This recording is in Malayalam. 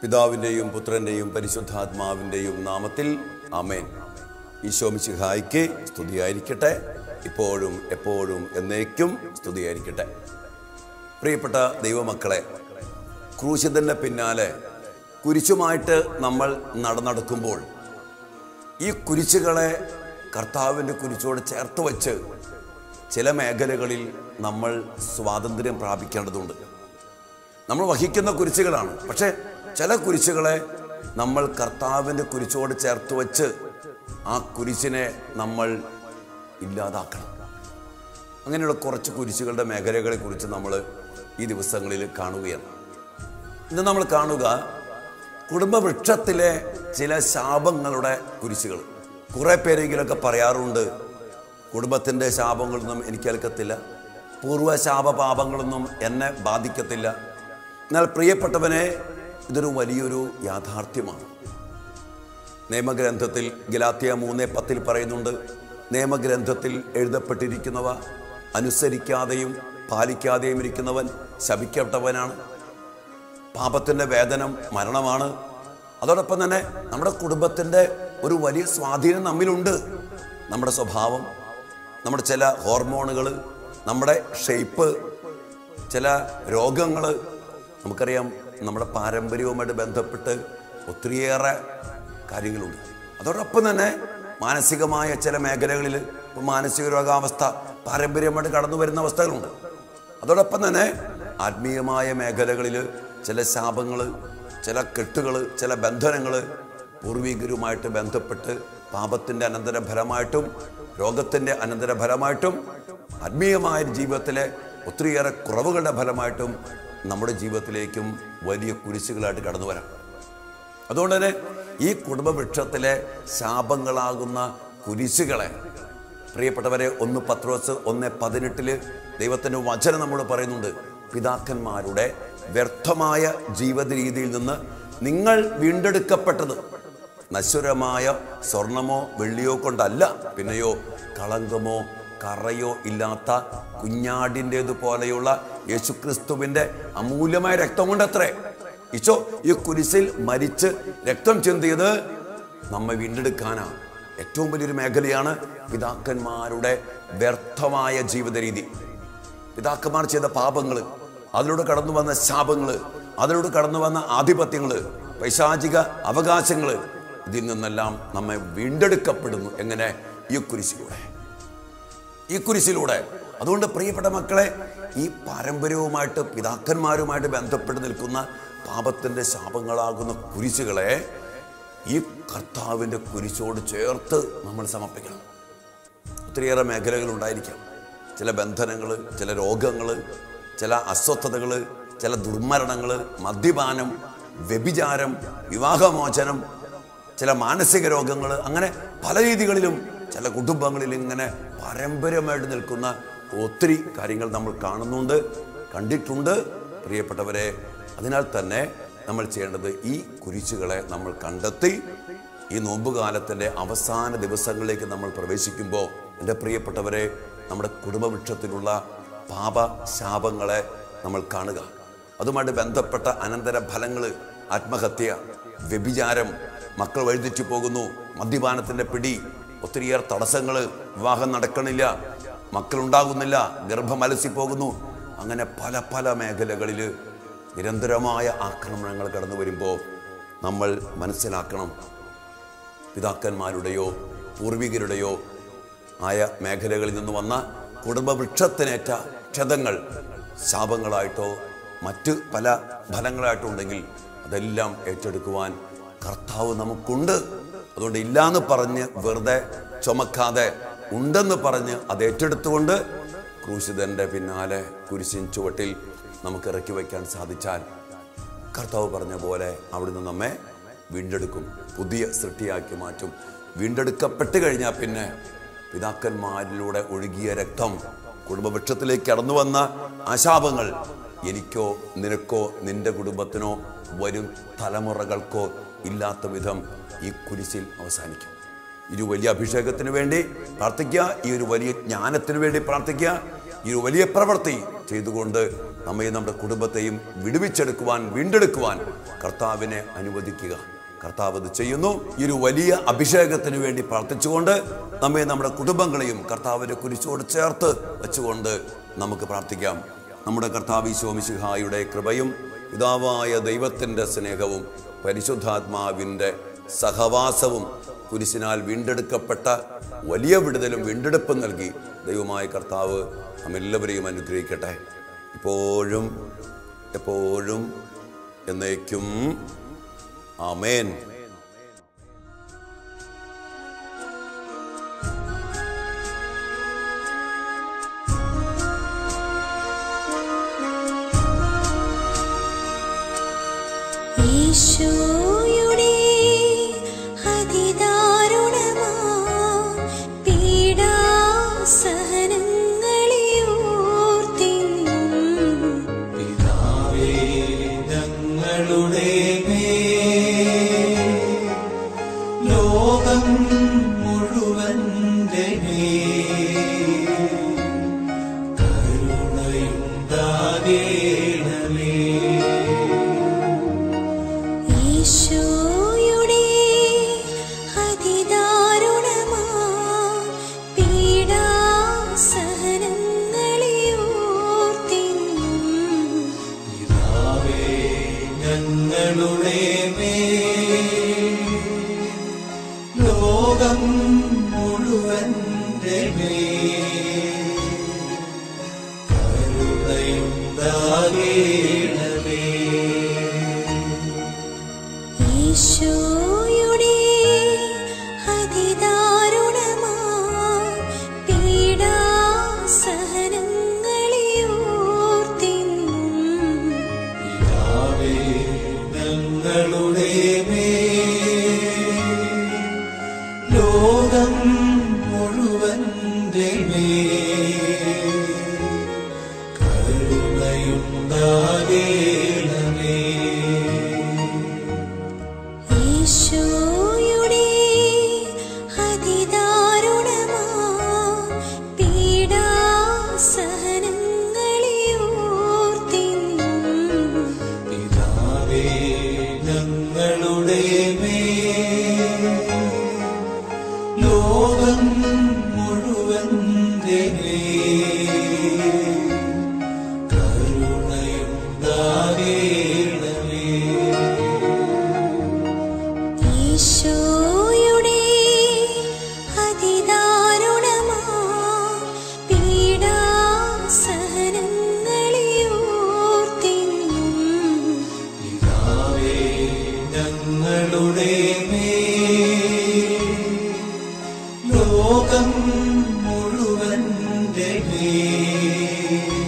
പിതാവിൻ്റെയും പുത്രൻ്റെയും പരിശുദ്ധാത്മാവിൻ്റെയും നാമത്തിൽ ആമേൻ ഈശോമിശിഹായിക്ക് സ്തുതിയായിരിക്കട്ടെ ഇപ്പോഴും എപ്പോഴും എന്നേക്കും സ്തുതിയായിരിക്കട്ടെ പ്രിയപ്പെട്ട ദൈവമക്കളെ ക്രൂശിതൻ്റെ പിന്നാലെ കുരിശുമായിട്ട് നമ്മൾ നടന്നടക്കുമ്പോൾ ഈ കുരിശുകളെ കർത്താവിൻ്റെ കുരിശോട് ചേർത്ത് വച്ച് ചില മേഖലകളിൽ നമ്മൾ സ്വാതന്ത്ര്യം പ്രാപിക്കേണ്ടതുണ്ട് നമ്മൾ വഹിക്കുന്ന കുരിശുകളാണ് പക്ഷേ ചില കുരിശുകളെ നമ്മൾ കർത്താവിൻ്റെ കുരിശോട് ചേർത്ത് വച്ച് ആ കുരിശിനെ നമ്മൾ ഇല്ലാതാക്കണം അങ്ങനെയുള്ള കുറച്ച് കുരിശുകളുടെ മേഖലകളെ കുറിച്ച് നമ്മൾ ഈ ദിവസങ്ങളിൽ കാണുകയാണ് ഇന്ന് നമ്മൾ കാണുക കുടുംബവൃക്ഷത്തിലെ ചില ശാപങ്ങളുടെ കുരിശുകൾ കുറേ പേരെങ്കിലൊക്കെ പറയാറുണ്ട് കുടുംബത്തിൻ്റെ ശാപങ്ങളൊന്നും എനിക്ക് ഏൽക്കത്തില്ല പൂർവ്വ ശാപപാപങ്ങളൊന്നും എന്നെ ബാധിക്കത്തില്ല എന്നാൽ പ്രിയപ്പെട്ടവനെ ഇതൊരു വലിയൊരു യാഥാർത്ഥ്യമാണ് നിയമഗ്രന്ഥത്തിൽ ഗലാത്തിയ മൂന്ന് പത്തിൽ പറയുന്നുണ്ട് നിയമഗ്രന്ഥത്തിൽ എഴുതപ്പെട്ടിരിക്കുന്നവ അനുസരിക്കാതെയും പാലിക്കാതെയും ഇരിക്കുന്നവൻ ശപിക്കപ്പെട്ടവനാണ് പാപത്തിൻ്റെ വേതനം മരണമാണ് അതോടൊപ്പം തന്നെ നമ്മുടെ കുടുംബത്തിൻ്റെ ഒരു വലിയ സ്വാധീനം നമ്മിലുണ്ട് നമ്മുടെ സ്വഭാവം നമ്മുടെ ചില ഹോർമോണുകൾ നമ്മുടെ ഷേപ്പ് ചില രോഗങ്ങൾ നമുക്കറിയാം നമ്മുടെ പാരമ്പര്യവുമായിട്ട് ബന്ധപ്പെട്ട് ഒത്തിരിയേറെ കാര്യങ്ങളുണ്ട് അതോടൊപ്പം തന്നെ മാനസികമായ ചില മേഖലകളിൽ ഇപ്പോൾ മാനസിക രോഗാവസ്ഥ പാരമ്പര്യമായിട്ട് കടന്നു വരുന്ന അവസ്ഥകളുണ്ട് അതോടൊപ്പം തന്നെ ആത്മീയമായ മേഖലകളിൽ ചില ശാപങ്ങൾ ചില കെട്ടുകൾ ചില ബന്ധനങ്ങൾ പൂർവികരുമായിട്ട് ബന്ധപ്പെട്ട് പാപത്തിൻ്റെ അനന്തരഫലമായിട്ടും രോഗത്തിൻ്റെ അനന്തരഫലമായിട്ടും ആത്മീയമായ ജീവിതത്തിലെ ഒത്തിരിയേറെ കുറവുകളുടെ ഫലമായിട്ടും നമ്മുടെ ജീവിതത്തിലേക്കും വലിയ കുരിശുകളായിട്ട് കടന്നു വരാം അതുകൊണ്ട് തന്നെ ഈ കുടുംബവൃക്ഷത്തിലെ ശാപങ്ങളാകുന്ന കുരിശുകളെ പ്രിയപ്പെട്ടവരെ ഒന്ന് പത്രോസ് ഒന്ന് പതിനെട്ടില് ദൈവത്തിൻ്റെ വചനം നമ്മോട് പറയുന്നുണ്ട് പിതാക്കന്മാരുടെ വ്യർത്ഥമായ ജീവിത രീതിയിൽ നിന്ന് നിങ്ങൾ വീണ്ടെടുക്കപ്പെട്ടത് നശ്വരമായ സ്വർണമോ വെള്ളിയോ കൊണ്ടല്ല പിന്നെയോ കളങ്കമോ കറയോ ഇല്ലാത്ത കുഞ്ഞാടിൻ്റേതുപോലെയുള്ള യേശുക്രിസ്തുവിൻ്റെ അമൂല്യമായ രക്തം കൊണ്ടത്രേ ഈശോ ഈ കുരിശിൽ മരിച്ച് രക്തം ചിന്തിയത് നമ്മെ വീണ്ടെടുക്കാനാണ് ഏറ്റവും വലിയൊരു മേഖലയാണ് പിതാക്കന്മാരുടെ വ്യർത്ഥമായ ജീവിത രീതി പിതാക്കന്മാർ ചെയ്ത പാപങ്ങൾ അതിലൂടെ കടന്നു വന്ന ശാപങ്ങൾ അതിലൂടെ കടന്നു വന്ന ആധിപത്യങ്ങൾ പൈശാചിക അവകാശങ്ങൾ ഇതിൽ നിന്നെല്ലാം നമ്മെ വീണ്ടെടുക്കപ്പെടുന്നു എങ്ങനെ ഈ കുരിശിലൂടെ ഈ കുരിശിലൂടെ അതുകൊണ്ട് പ്രിയപ്പെട്ട മക്കളെ ഈ പാരമ്പര്യവുമായിട്ട് പിതാക്കന്മാരുമായിട്ട് ബന്ധപ്പെട്ട് നിൽക്കുന്ന പാപത്തിൻ്റെ ശാപങ്ങളാകുന്ന കുരിശുകളെ ഈ കർത്താവിൻ്റെ കുരിശോട് ചേർത്ത് നമ്മൾ സമർപ്പിക്കണം ഒത്തിരിയേറെ മേഖലകൾ ഉണ്ടായിരിക്കാം ചില ബന്ധനങ്ങൾ ചില രോഗങ്ങൾ ചില അസ്വസ്ഥതകൾ ചില ദുർമരണങ്ങൾ മദ്യപാനം വ്യഭിചാരം വിവാഹമോചനം ചില മാനസിക രോഗങ്ങൾ അങ്ങനെ പല രീതികളിലും ചില കുടുംബങ്ങളിൽ ഇങ്ങനെ പാരമ്പര്യമായിട്ട് നിൽക്കുന്ന ഒത്തിരി കാര്യങ്ങൾ നമ്മൾ കാണുന്നുണ്ട് കണ്ടിട്ടുണ്ട് പ്രിയപ്പെട്ടവരെ അതിനാൽ തന്നെ നമ്മൾ ചെയ്യേണ്ടത് ഈ കുരിശുകളെ നമ്മൾ കണ്ടെത്തി ഈ നോമ്പുകാലത്തിൻ്റെ അവസാന ദിവസങ്ങളിലേക്ക് നമ്മൾ പ്രവേശിക്കുമ്പോൾ എൻ്റെ പ്രിയപ്പെട്ടവരെ നമ്മുടെ കുടുംബവൃക്ഷത്തിലുള്ള പാപശാപങ്ങളെ നമ്മൾ കാണുക അതുമായിട്ട് ബന്ധപ്പെട്ട അനന്തര ഫലങ്ങൾ ആത്മഹത്യ വ്യഭിചാരം മക്കൾ വഴിതെറ്റി പോകുന്നു മദ്യപാനത്തിൻ്റെ പിടി ഒത്തിരിയേറെ തടസ്സങ്ങൾ വിവാഹം നടക്കണില്ല മക്കളുണ്ടാകുന്നില്ല ഗർഭം അലസിപ്പോകുന്നു അങ്ങനെ പല പല മേഖലകളിൽ നിരന്തരമായ ആക്രമണങ്ങൾ കടന്നു വരുമ്പോൾ നമ്മൾ മനസ്സിലാക്കണം പിതാക്കന്മാരുടെയോ പൂർവികരുടെയോ ആയ മേഖലകളിൽ നിന്ന് വന്ന കുടുംബവൃക്ഷത്തിനേറ്റ ക്ഷതങ്ങൾ ശാപങ്ങളായിട്ടോ മറ്റ് പല ഫലങ്ങളായിട്ടോ ഉണ്ടെങ്കിൽ അതെല്ലാം ഏറ്റെടുക്കുവാൻ കർത്താവ് നമുക്കുണ്ട് അതുകൊണ്ട് ഇല്ലാന്ന് പറഞ്ഞ് വെറുതെ ചുമക്കാതെ ഉണ്ടെന്ന് പറഞ്ഞ് അത് ഏറ്റെടുത്തുകൊണ്ട് ക്രൂശിതൻ്റെ പിന്നാലെ കുരിശിൻ ചുവട്ടിൽ നമുക്ക് ഇറക്കി വയ്ക്കാൻ സാധിച്ചാൽ കർത്താവ് പറഞ്ഞ പോലെ അവിടുന്ന് നമ്മെ വീണ്ടെടുക്കും പുതിയ സൃഷ്ടിയാക്കി മാറ്റും വീണ്ടെടുക്കപ്പെട്ട് കഴിഞ്ഞാൽ പിന്നെ പിതാക്കന്മാരിലൂടെ ഒഴുകിയ രക്തം കുടുംബവൃക്ഷത്തിലേക്ക് കടന്നു വന്ന ആശാപങ്ങൾ എനിക്കോ നിനക്കോ നിന്റെ കുടുംബത്തിനോ വരും തലമുറകൾക്കോ ഇല്ലാത്ത വിധം ഈ കുരിശിൽ അവസാനിക്കും ഈ ഒരു വലിയ അഭിഷേകത്തിന് വേണ്ടി പ്രാർത്ഥിക്കുക ഈ ഒരു വലിയ ജ്ഞാനത്തിന് വേണ്ടി പ്രാർത്ഥിക്കുക ഈ ഒരു വലിയ പ്രവൃത്തി ചെയ്തുകൊണ്ട് നമ്മയും നമ്മുടെ കുടുംബത്തെയും വിടുവിച്ചെടുക്കുവാൻ വീണ്ടെടുക്കുവാൻ കർത്താവിനെ അനുവദിക്കുക കർത്താവ് അത് ചെയ്യുന്നു ഈ ഒരു വലിയ അഭിഷേകത്തിന് വേണ്ടി പ്രാർത്ഥിച്ചുകൊണ്ട് നമ്മെ നമ്മുടെ കുടുംബങ്ങളെയും കർത്താവിനെ കുരിശോട് ചേർത്ത് വെച്ചുകൊണ്ട് നമുക്ക് പ്രാർത്ഥിക്കാം നമ്മുടെ കർത്താവ് ഈശോമിശിഹായുടെ കൃപയും പിതാവായ ദൈവത്തിൻ്റെ സ്നേഹവും പരിശുദ്ധാത്മാവിൻ്റെ സഹവാസവും കുരിശിനാൽ വീണ്ടെടുക്കപ്പെട്ട വലിയ വിടുതലും വീണ്ടെടുപ്പും നൽകി ദൈവമായ കർത്താവ് നമ്മെല്ലാവരെയും അനുഗ്രഹിക്കട്ടെ ഇപ്പോഴും എപ്പോഴും എന്നേക്കും ആമേൻ ഈശോയുടെ അതിദാരുണമാ പീഡാസഹനങ്ങളെ ഓർത്തിന്നും പിതാവേ ഞങ്ങളുടെ മേൽ ലോകം മുഴുവന്റെ മേൽ കരുണയുണ്ടാകേണമേ ഈശോയുടെ അതിദാരുണമാ പീഡാസഹനങ്ങളെ ഓർത്തിന്നും പിതാവേ ഞങ്ങളുടെ മേൽ ലോകം മുഴുവന്റെ മേൽ കരുണയുണ്ടാകേണമേ ഈശോയുടെ അതിദാരുണമാ പീഡാസഹനങ്ങളെ ഓർത്തിന്നും പിതാവേ ഞങ്ങളുടെ മേൽ ലോകം മുഴുവന്റെ മേൽ കരുണയുണ്ടാകേണമേ ഈശോയുടെ അതിദാരുണമാ പീഡാസഹനങ്ങളെ ഓർത്തിന്നും പിതാവേ ഞങ്ങളുടെ മേൽ ലോകം മുഴുവന്റെ മേൽ കരുണയുണ്ടാകേണമേ ഈശോയുടെ അതിദാരുണമാ പീഡാസഹനങ്ങളെ ഓർത്തിന്നും പിതാവേ ഞങ്ങളുടെ മേൽ ലോകം മുഴുവന്റെ മേൽ